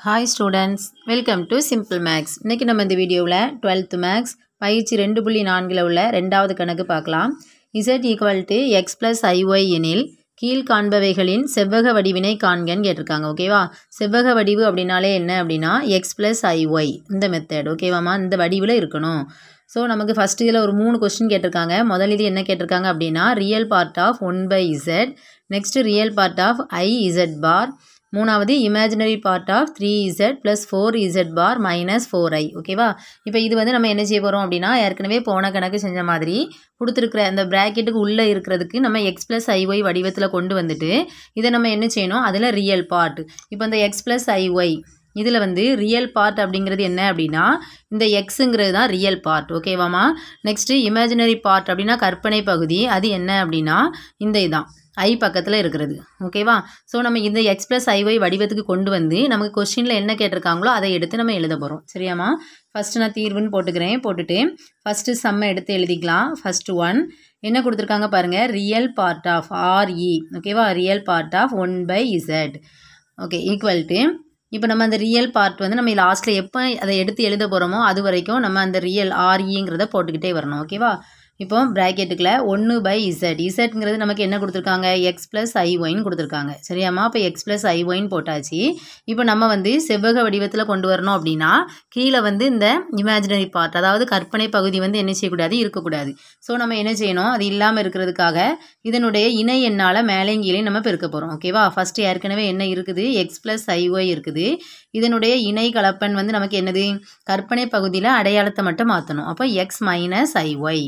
hi students welcome to simple maths இன்றைக்கி நம்ம இந்த வீடியோவில் டுவெல்த்து மேக்ஸ் பயிற்சி ரெண்டு புள்ளி நான்கில் உள்ள ரெண்டாவது கணக்கு பார்க்கலாம் Z equal to X plus I Y எனில் கீழ் காண்பவைகளின் செவ்வக வடிவினை காண்கன்னு கேட்டிருக்காங்க ஓகேவா செவ்வக வடிவு அப்படின்னாலே என்ன அப்படின்னா எக்ஸ் ப்ளஸ் ஐஒய் இந்த மெத்தட் ஓகேவாம்மா இந்த வடிவில் இருக்கணும் ஸோ நமக்கு ஃபஸ்ட் இதில் ஒரு மூணு கொஸ்டின் கேட்டிருக்காங்க முதல் இது என்ன கேட்டிருக்காங்க அப்படின்னா real part of one by Z next real part of I Z bar மூணாவது imaginary part of three Z plus four Z bar minus four I ஓகேவா இப்போ இது வந்து நம்ம என்ன செய்ய போகிறோம் அப்படின்னா ஏற்கனவே போன கணக்கு செஞ்ச மாதிரி கொடுத்துருக்குற அந்த ப்ராக்கெட்டுக்கு உள்ளே இருக்கிறதுக்கு நம்ம எக்ஸ் ப்ளஸ் ஐஒய் வடிவத்தில் கொண்டு வந்துட்டு இதை நம்ம என்ன செய்யணும் அதில் ரியல் பார்ட் இப்போ இந்த எக்ஸ் ப்ளஸ் ஐஒய் இதில் வந்து ரியல் பார்ட் அப்படிங்கிறது என்ன அப்படின்னா இந்த எக்ஸுங்கிறது தான் ரியல் பார்ட் ஓகேவாம்மா நெக்ஸ்ட்டு இமேஜினரி பார்ட் அப்படின்னா கற்பனை பகுதி அது என்ன அப்படின்னா இந்த இதான் ஐ பக்கத்தில் இருக்கிறது ஓகேவா ஸோ நம்ம இந்த எக்ஸ் ப்ளஸ் ஐஒய் வடிவத்துக்கு கொண்டு வந்து நமக்கு கொஸ்டினில் என்ன கேட்டிருக்காங்களோ அதை எடுத்து நம்ம எழுத போகிறோம் சரியாம்மா ஃபஸ்ட்டு நான் தீர்வுன்னு போட்டுக்கிறேன் போட்டுட்டு ஃபஸ்ட்டு சம்மை எடுத்து எழுதிக்கலாம் ஃபஸ்ட்டு ஒன் என்ன கொடுத்துருக்காங்க பாருங்கள் ரியல் பார்ட் ஆஃப் ஆர்இ ஓகேவா real part of one by Z okay equal to இப்போ நம்ம அந்த ரியல் பார்ட் வந்து நம்ம லாஸ்ட்டில் எப்போ அதை எடுத்து எழுத போகிறோமோ அது வரைக்கும் நம்ம அந்த ரியல் ஆர்இங்கிறத போட்டுக்கிட்டே வரணும் ஓகேவா இப்போ ப்ராக்கெட்டுக்குள்ள ஒன்று பை இசட் இசட்ங்கிறது நமக்கு என்ன கொடுத்துருக்காங்க எக்ஸ் ப்ளஸ் ஐ ஒயின் கொடுத்துருக்காங்க சரியாம்மா இப்போ எக்ஸ் ப்ளஸ் ஐ ஒயின் போட்டாச்சு இப்போ நம்ம வந்து செவ்வக வடிவத்தில் கொண்டு வரணும் அப்படின்னா கீழே வந்து இந்த இமேஜினரி பார்ட் அதாவது கற்பனை பகுதி வந்து என்ன செய்யக்கூடாது இருக்கக்கூடாது ஸோ நம்ம என்ன செய்யணும் அது இல்லாமல் இருக்கிறதுக்காக இதனுடைய இணை எண்ணால் மேலேயும் கீழே நம்ம பெருக்க போகிறோம் ஓகேவா ஃபஸ்ட்டு ஏற்கனவே என்ன இருக்குது எக்ஸ் ப்ளஸ் ஐஒய் இருக்குது இதனுடைய இணை கலப்பன் வந்து நமக்கு என்னது கற்பனை பகுதியில் அடையாளத்தை மட்டும் மாற்றணும் அப்போ எக்ஸ் மைனஸ் ஐஒய்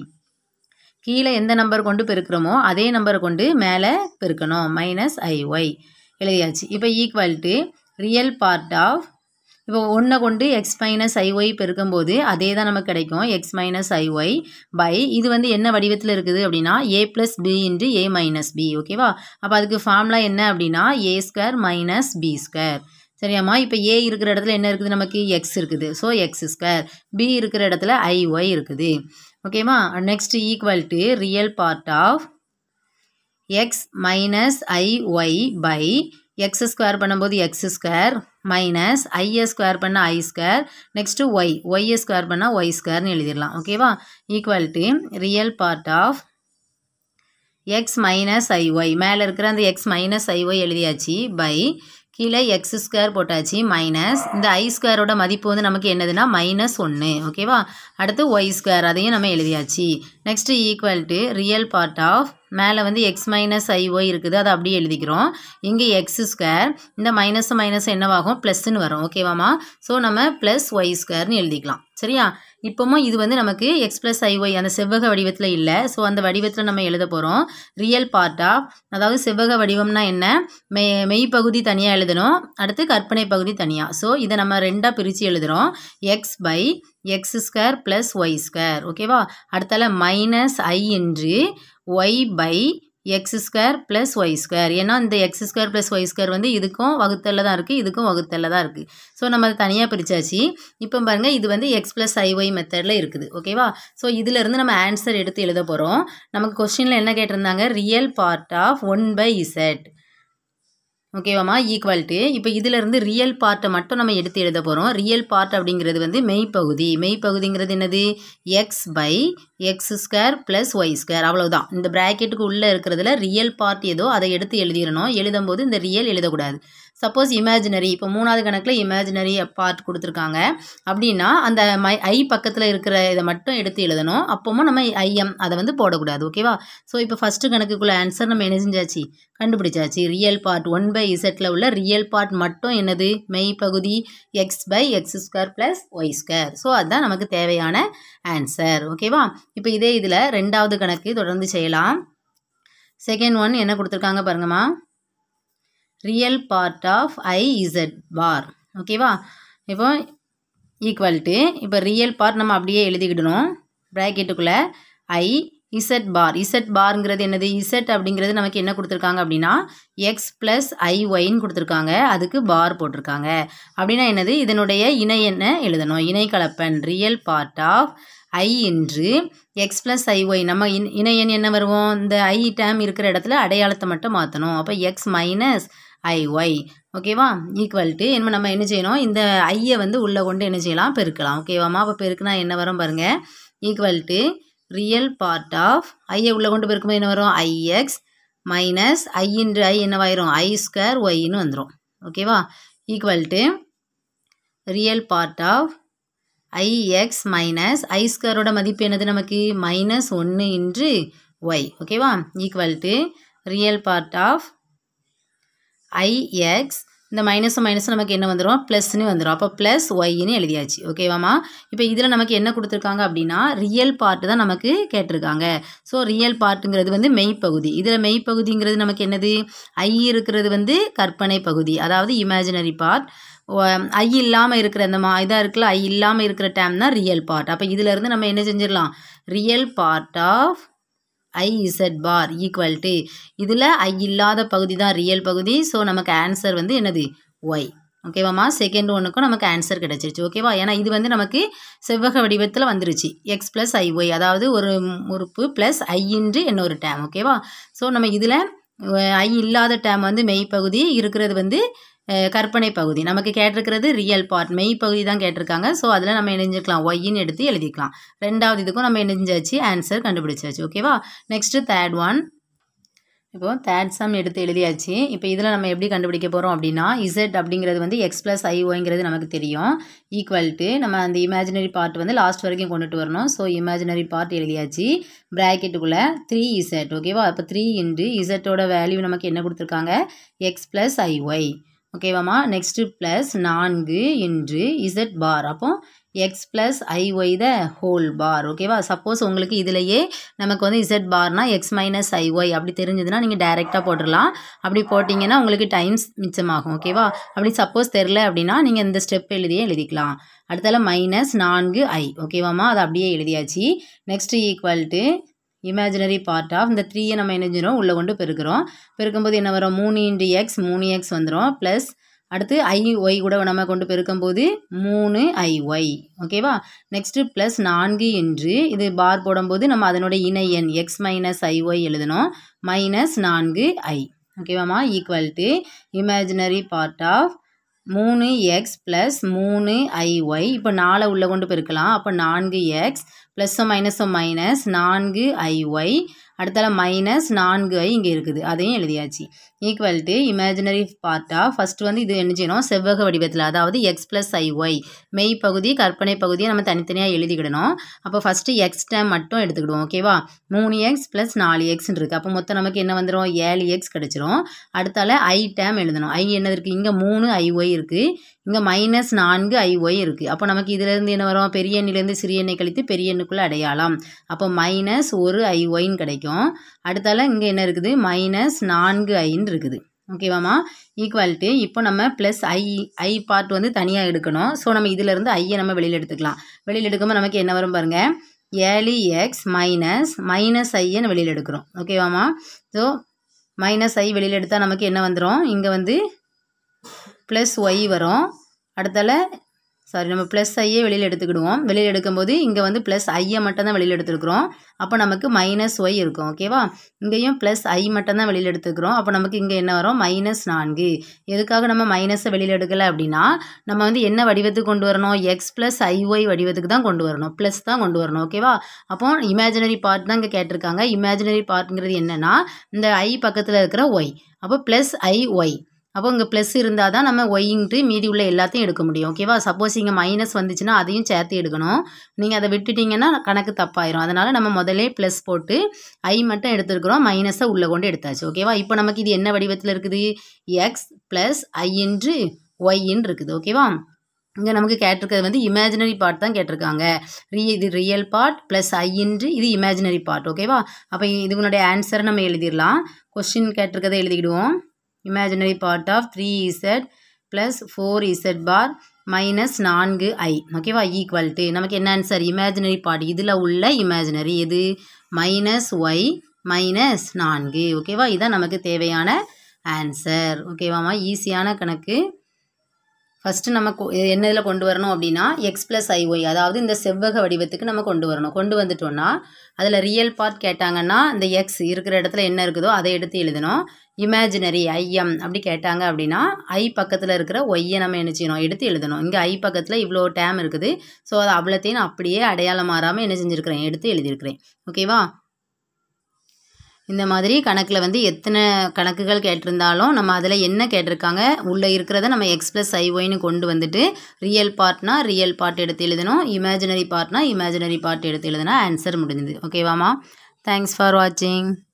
கீழே எந்த நம்பர் கொண்டு பெருக்கிறோமோ அதே நம்பரை கொண்டு மேலே பெருக்கணும் மைனஸ் ஐஒய் எழுதியாச்சு இப்போ equal to real part of இப்போ ஒன்றை கொண்டு எக்ஸ் மைனஸ் ஐஒய் பெருக்கும்போது அதே தான் நமக்கு கிடைக்கும் எக்ஸ் மைனஸ் ஐஒய் பை இது வந்து என்ன வடிவத்தில் இருக்குது அப்படின்னா A plus B into A minus B ஓகேவா அப்போ அதுக்கு ஃபார்முலா என்ன அப்படின்னா A square minus B square சரியாம்மா இப்போ ஏ இருக்கிற இடத்துல என்ன இருக்குது நமக்கு எக்ஸ் இருக்குது ஸோ எக்ஸ் ஸ்கொயர் பி இருக்கிற இடத்துல ஐஒய் இருக்குது ஓகேவா next equal to real part of X minus I Y by X square பண்ணும்போது X square minus I A square பண்ண I square next Y Y A square பண்ணால் ஒய் ஸ்கொயர்னு எழுதிடலாம் ஓகேவா equal to real part of X minus I Y மேலே இருக்கிற அந்த X minus I Y எழுதியாச்சு பை கீழே எக்ஸ் ஸ்கொயர் போட்டாச்சு மைனஸ் இந்த ஐ ஸ்கொயரோட மதிப்பு வந்து நமக்கு என்னதுன்னா மைனஸ் ஒன்று ஓகேவா அடுத்து ஒய் ஸ்கொயர் அதையும் நம்ம எழுதியாச்சு next equal to real part of மேலே வந்து எக்ஸ் மைனஸ் ஐஒய் இருக்குது அதை அப்படியே எழுதிக்கிறோம் இங்கே எக்ஸ் ஸ்கொயர் இந்த மைனஸ் மைனஸ் என்னவாகும் ப்ளஸ்ன்னு வரும் ஓகேவாம்மா ஸோ நம்ம ப்ளஸ் ஒய் ஸ்கொயர்னு எழுதிக்கலாம் சரியா இப்போவும் இது வந்து நமக்கு எக்ஸ் ப்ளஸ் ஐஒய் அந்த செவ்வக வடிவத்தில் இல்லை ஸோ அந்த வடிவத்தில் நம்ம எழுத போகிறோம் ரியல் பார்ட் ஆஃப் அதாவது செவ்வக வடிவம்னா என்ன மெய் மெய்ப்பகுதி தனியாக எழுதணும் அடுத்து கற்பனை பகுதி தனியாக ஸோ இதை நம்ம ரெண்டாக பிரித்து எழுதுகிறோம் X by X square plus Y square ஓகேவா அடுத்தால மைனஸ் ஐ என்று Y by X square plus Y square ஏன்னா இந்த X square plus Y square வந்து இதுக்கும் வகுத்தலில் தான் இருக்குது இதுக்கும் வகுத்தலில் தான் இருக்குது ஸோ நம்ம அதை தனியாக பிரித்தாச்சு இப்போ பாருங்கள் இது வந்து எக்ஸ் ப்ளஸ் ஐஒய் மெத்தடில் இருக்குது ஓகேவா ஸோ இதிலேருந்து நம்ம ஆன்சர் எடுத்து எழுத போகிறோம் நமக்கு கொஸ்டினில் என்ன கேட்டிருந்தாங்க real part of one by Z ஓகேவாம்மா ஈக்குவல் டு இப்போ இதிலேருந்து ரியல் பார்ட்டை மட்டும் நம்ம எடுத்து எழுத போகிறோம் ரியல் பார்ட் அப்படிங்கிறது வந்து மெய்ப்பகுதி மெய்ப்பகுதிங்கிறது என்னது X by X square plus Y square அவ்வளோதான் இந்த ப்ராக்கெட்டுக்கு உள்ளே இருக்கிறதுல ரியல் பார்ட் ஏதோ அதை எடுத்து எழுதிடணும் எழுதும்போது இந்த ரியல் எழுதக்கூடாது சப்போஸ் இமேஜினரி இப்போ மூணாவது கணக்கில் இமேஜினரி பார்ட் கொடுத்துருக்காங்க அப்படின்னா அந்த மை ஐ பக்கத்தில் இருக்கிற இதை மட்டும் எடுத்து எழுதணும் அப்போவும் நம்ம ஐஎம் அதை வந்து போடக்கூடாது ஓகேவா ஸோ இப்போ ஃபஸ்ட்டு கணக்குக்குள்ள ஆன்சர் நம்ம என்ன செஞ்சாச்சு கண்டுபிடிச்சாச்சு ரியல் பார்ட் ஒன் பை இசட்டில் உள்ள ரியல் பார்ட் மட்டும் என்னது மெய் பகுதி X by X square plus Y square so அதுதான் நமக்கு தேவையான ஆன்சர் ஓகேவா இப்போ இதே இதில் ரெண்டாவது கணக்கு தொடர்ந்து செய்யலாம் செகண்ட் ஒன் என்ன கொடுத்துருக்காங்க பாருங்கம்மா real part of I Z bar ஓகேவா இப்போ ஈக்குவல் டு இப்போ ரியல் பார்ட் நம்ம அப்படியே எழுதிக்கிடணும் ப்ராக்கெட்டுக்குள்ளே ஐ இசட் பார் இசட் பார்ங்கிறது என்னது இசட் அப்படிங்கிறது நமக்கு என்ன கொடுத்துருக்காங்க அப்படின்னா எக்ஸ் ப்ளஸ் ஐ ஒய்ன்னு கொடுத்துருக்காங்க அதுக்கு பார் போட்டிருக்காங்க அப்படின்னா என்னது இதனுடைய இணை என்ன எழுதணும் இணை கலப்பன் ரியல் பார்ட் ஆஃப் ஐ என்று எக்ஸ் ப்ளஸ் ஐஒய் நம்ம இன் இணை எண் என்ன வருவோம் இந்த ஐ டேம் இருக்கிற இடத்துல அடையாளத்தை மட்டும் மாற்றணும் அப்போ எக்ஸ் மைனஸ் ஐஒய் ஓகேவா ஈக்குவல் டு என்ன நம்ம என்ன செய்யணும் இந்த ஐயை வந்து உள்ளே கொண்டு என்ன செய்யலாம் பெருக்கலாம் ஓகேவாம்மா அப்போ பெருக்குனா என்ன வரும் பாருங்கள் equal to real part of ஐயை உள்ளே கொண்டு பெருக்கும்போது என்ன வரும் I X minus I into I என்னவாயிரும் ஐ ஸ்கொயர் ஒய்ன்னு வந்துடும் ஓகேவா equal to real part of I X minus I ஸ்கொயரோட மதிப்பு என்னது நமக்கு மைனஸ் ஒன்று இன்று ஒய் ஓகேவா equal to real part of I X இந்த மைனஸும் மைனஸும் நமக்கு என்ன வந்துடும் ப்ளஸ்னு வந்துடும் அப்போ ப்ளஸ் ஒய்ன்னு எழுதியாச்சு ஓகேவாம்மா இப்போ இதில் நமக்கு என்ன கொடுத்துருக்காங்க அப்படின்னா ரியல் பார்ட்டு தான் நமக்கு கேட்டிருக்காங்க ஸோ ரியல் பார்ட்டுங்கிறது வந்து மெய்ப்பகுதி இதில் மெய்ப்பகுதிங்கிறது நமக்கு என்னது ஐ இருக்கிறது வந்து கற்பனை பகுதி அதாவது இமேஜினரி பார்ட் ஐ இல்லாமல் இருக்கிற அந்த மா இதாக இருக்குல்ல ஐ இல்லாமல் இருக்கிற டேம் தான் ரியல் பார்ட் அப்போ இதிலேருந்து நம்ம என்ன செஞ்சிடலாம் real part of I Z bar equal to இதில் ஐ இல்லாத பகுதி தான் ரியல் பகுதி ஸோ நமக்கு ஆன்சர் வந்து என்னது ஒய் ஓகேவாம்மா செகண்ட் ஒன்றுக்கும் நமக்கு ஆன்சர் கிடச்சிருச்சு ஓகேவா ஏன்னா இது வந்து நமக்கு செவ்வக வடிவத்தில் வந்துருச்சு எக்ஸ் ப்ளஸ் ஐ ஒய் அதாவது ஒரு உறுப்பு ப்ளஸ் ஐ இன்று இன்னொரு டேம் ஓகேவா ஸோ நம்ம இதில் ஐ இல்லாத டேம் வந்து மெய்ப்பகுதி இருக்கிறது வந்து கற்பனை பகுதி நமக்கு கேட்டிருக்கிறது ரியல் பார்ட் மெய் பகுதி தான் கேட்டிருக்காங்க ஸோ அதில் நம்ம இணைஞ்சிக்கலாம் ஒய்ன்னு எடுத்து எழுதிக்கலாம் ரெண்டாவது இதுக்கும் நம்ம இணைஞ்சாச்சு ஆன்சர் கண்டுபிடிச்சாச்சு ஓகேவா நெக்ஸ்ட்டு தேர்ட் ஒன் இப்போ தேர்ட் சம் எடுத்து எழுதியாச்சு இப்போ இதில் நம்ம எப்படி கண்டுபிடிக்க போகிறோம் அப்படின்னா இசட் அப்படிங்கிறது வந்து எக்ஸ் ப்ளஸ் ஐஓங்கிறது நமக்கு தெரியும் ஈக்குவல் டு நம்ம அந்த இமேஜினரி பார்ட் வந்து லாஸ்ட் வரைக்கும் கொண்டுட்டு வரணும் ஸோ இமேஜினரி பார்ட் எழுதியாச்சு ப்ராக்கெட்டுக்குள்ளே த்ரீ இசட் ஓகேவா இப்போ த்ரீ இன்ட்டு இசட்டோட வேல்யூ நமக்கு என்ன கொடுத்துருக்காங்க எக்ஸ் ப்ளஸ் ஐஒய் ஓகேவாம்மா நெக்ஸ்ட்டு ப்ளஸ் நான்கு இன்று இசட் பார் அப்போ X plus I Y the whole bar ஓகேவா சப்போஸ் உங்களுக்கு இதிலையே நமக்கு வந்து இசட் பார்னா எக்ஸ் மைனஸ் ஐஒய் அப்படி தெரிஞ்சதுன்னா நீங்கள் டைரெக்டாக போட்டுடலாம் அப்படி போட்டிங்கன்னா உங்களுக்கு டைம்ஸ் மிச்சமாகும் ஓகேவா அப்படி சப்போஸ் தெரில அப்படின்னா நீங்கள் இந்த ஸ்டெப் எழுதியே எழுதிக்கலாம் அடுத்தால மைனஸ் நான்கு ஐ ஓகேவாம்மா அதை அப்படியே எழுதியாச்சு next equal to imaginary part of இந்த த்ரீயை நம்ம என்ன செஞ்சிடும் உள்ளே கொண்டு பெருக்கிறோம் பெருக்கும்போது என்ன வரும் மூணு இன்டு எக்ஸ் மூணு எக்ஸ் வந்துடும் ப்ளஸ் அடுத்து ஐ ஒய் கூட நம்ம கொண்டு பெருக்கும்போது மூணு ஐ ஒய் ஓகேவா நெக்ஸ்ட்டு ப்ளஸ் நான்கு என்று இது பார் போடும்போது நம்ம அதனோட இணை எண் எக்ஸ் மைனஸ் ஐ ஒய் எழுதணும் மைனஸ் நான்கு ஐ ஓகேவாம்மா equal to imaginary part of மூணு எக்ஸ் ப்ளஸ் மூணு ஐ ஒய் இப்போ நாலை உள்ளே கொண்டு பெருக்கலாம் அப்போ நான்கு எக்ஸ் ப்ளஸ்ஸும் மைனஸும் மைனஸ் நான்கு ஐ ஒய் அடுத்தால மைனஸ் நான்கு ஐ இங்கே இருக்குது அதையும் எழுதியாச்சு ஈக்குவல் டு இமேஜினரி பார்ட்டாக ஃபஸ்ட்டு வந்து இது என்ன செய்யணும் செவ்வக வடிவத்தில் அதாவது எக்ஸ் ப்ளஸ் ஐ ஒய் மெய் பகுதி கற்பனை பகுதியை நம்ம தனித்தனியாக எழுதிக்கிடணும் அப்போ ஃபஸ்ட்டு எக்ஸ் டேம் மட்டும் எடுத்துக்கிடுவோம் ஓகேவா மூணு எக்ஸ் ப்ளஸ் நாலு எக்ஸ்ன்னு இருக்குது அப்போ மொத்தம் நமக்கு என்ன வந்துடும் ஏழு எக்ஸ் கிடச்சிரும் அடுத்தால ஐ டேம் எழுதணும் ஐ என்னது இருக்குது இங்கே மூணு ஐ ஒய் இருக்குது இங்கே மைனஸ் நான்கு ஐ ஒய் இருக்குது அப்போ நமக்கு இதிலேருந்து என்ன வரும் பெரிய எண்ணிலேருந்து சிறிய எண்ணை கழித்து பெரிய எண்ணுக்குள்ளே அடையாளம் அப்போ மைனஸ் ஒரு ஐ ஒய்ன்னு கிடைக்கும் அடுத்தால இங்கே என்ன இருக்குது மைனஸ் நான்கு ஐன்னு இருக்குது ஓகேவாம்மா ஈக்குவல் டு இப்போ நம்ம ப்ளஸ் ஐ ஐ பார்ட் வந்து தனியாக எடுக்கணும் ஸோ நம்ம இதிலேருந்து ஐயை நம்ம வெளியில் எடுத்துக்கலாம் வெளியில் எடுக்கும்போது நமக்கு என்ன வரும் பாருங்கள் ஏழு எக்ஸ் மைனஸ் மைனஸ் ஐன்னு வெளியில் எடுக்கிறோம் ஓகேவாம்மா ஸோ மைனஸ் ஐ வெளியில் எடுத்தால் நமக்கு என்ன வந்துடும் இங்கே வந்து ப்ளஸ் ஒய் வரும் அடுத்தால சாரி நம்ம ப்ளஸ் ஐயே வெளியில் எடுத்துக்கிடுவோம் வெளியில் எடுக்கும்போது இங்கே வந்து ப்ளஸ் ஐயை மட்டும் தான் வெளியில் எடுத்துருக்குறோம் அப்போ நமக்கு மைனஸ் ஒய் இருக்கும் ஓகேவா இங்கேயும் ப்ளஸ் ஐ மட்டும் தான் வெளியில் எடுத்துக்கிறோம் அப்போ நமக்கு இங்கே என்ன வரும் மைனஸ் நான்கு எதுக்காக நம்ம மைனஸை வெளியில் எடுக்கலை அப்படின்னா நம்ம வந்து என்ன வடிவத்துக்கு கொண்டு வரணும் எக்ஸ் ப்ளஸ் ஐஒய் வடிவத்துக்கு தான் கொண்டு வரணும் ப்ளஸ் தான் கொண்டு வரணும் ஓகேவா அப்போ இமேஜினரி பார்ட் தான் இங்கே கேட்டிருக்காங்க இமேஜினரி பார்ட்ங்கிறது என்னென்னா இந்த ஐ பக்கத்தில் இருக்கிற ஒய் அப்போ ப்ளஸ் ஐ ஒய் அப்போ இங்கே ப்ளஸ் இருந்தால் தான் நம்ம ஒய்ன்ட்டு மீதி உள்ள எல்லாத்தையும் எடுக்க முடியும் ஓகேவா சப்போஸ் இங்கே மைனஸ் வந்துச்சுன்னா அதையும் சேர்த்து எடுக்கணும் நீங்கள் அதை விட்டுட்டிங்கன்னா கணக்கு தப்பாயிரும் அதனால் நம்ம முதலே ப்ளஸ் போட்டு ஐ மட்டும் எடுத்துருக்குறோம் மைனஸை உள்ளே கொண்டு எடுத்தாச்சு ஓகேவா இப்போ நமக்கு இது என்ன வடிவத்தில் இருக்குது எக்ஸ் ப்ளஸ் ஐன்று ஒய்ன்னு இருக்குது ஓகேவா இங்கே நமக்கு கேட்டிருக்கிறது வந்து இமேஜினரி பார்ட் தான் கேட்டிருக்காங்க ரி இது ரியல் பார்ட் ப்ளஸ் ஐன்று இது இமேஜினரி பார்ட் ஓகேவா அப்போ இதுனுடைய ஆன்சரை நம்ம எழுதிடலாம் கொஸ்டின் கேட்டிருக்கதை எழுதிக்கிடுவோம் imaginary part of three Z plus four Z bar minus நான்கு ஐ ஓகேவா ஈக்குவல் டு நமக்கு என்ன ஆன்சர் இமேஜினரி பார்ட் இதில் உள்ள இமேஜினரி எது மைனஸ் ஒய் மைனஸ் நான்கு ஓகேவா இதான் நமக்கு தேவையான ஆன்சர் ஓகேவாம்மா ஈஸியான கணக்கு ஃபஸ்ட்டு நம்ம கொ- என்ன இதில் கொண்டு வரணும் அப்படின்னா எக்ஸ் ப்ளஸ் ஐஒய் அதாவது இந்த செவ்வக வடிவத்துக்கு நம்ம கொண்டு வரணும் கொண்டு வந்துட்டோம்னா அதில் ரியல் பார்ட் கேட்டாங்கன்னா இந்த எக்ஸ் இருக்கிற இடத்துல என்ன இருக்குதோ அதை எடுத்து எழுதணும் இமேஜினரி ஐஎம் அப்படி கேட்டாங்க அப்படின்னா ஐ பக்கத்தில் இருக்கிற ஒய்யை நம்ம என்ன செய்யணும் எடுத்து எழுதணும் இங்கே ஐ பக்கத்தில் இவ்வளோ டேம் இருக்குது ஸோ அதை அவ்வளோத்தையும் நான் அப்படியே அடையாளம் மாறாமல் என்ன செஞ்சுருக்கிறேன் எடுத்து எழுதியிருக்கிறேன் ஓகேவா இந்த மாதிரி கணக்கில் வந்து எத்தனை கணக்குகள் கேட்டிருந்தாலும் நம்ம அதில் என்ன கேட்டிருக்காங்க உள்ளே இருக்கிறத நம்ம எக்ஸ் ப்ளஸ் ஐஒய்னு கொண்டு வந்துட்டு ரியல் பார்ட்னா ரியல் பார்ட் எடுத்து எழுதணும் இமேஜினரி பார்ட்னா இமேஜினரி பார்ட் எடுத்து எழுதினா ஆன்சர் முடிஞ்சுது ஓகேவாம்மா தேங்க்ஸ் ஃபார் வாட்சிங்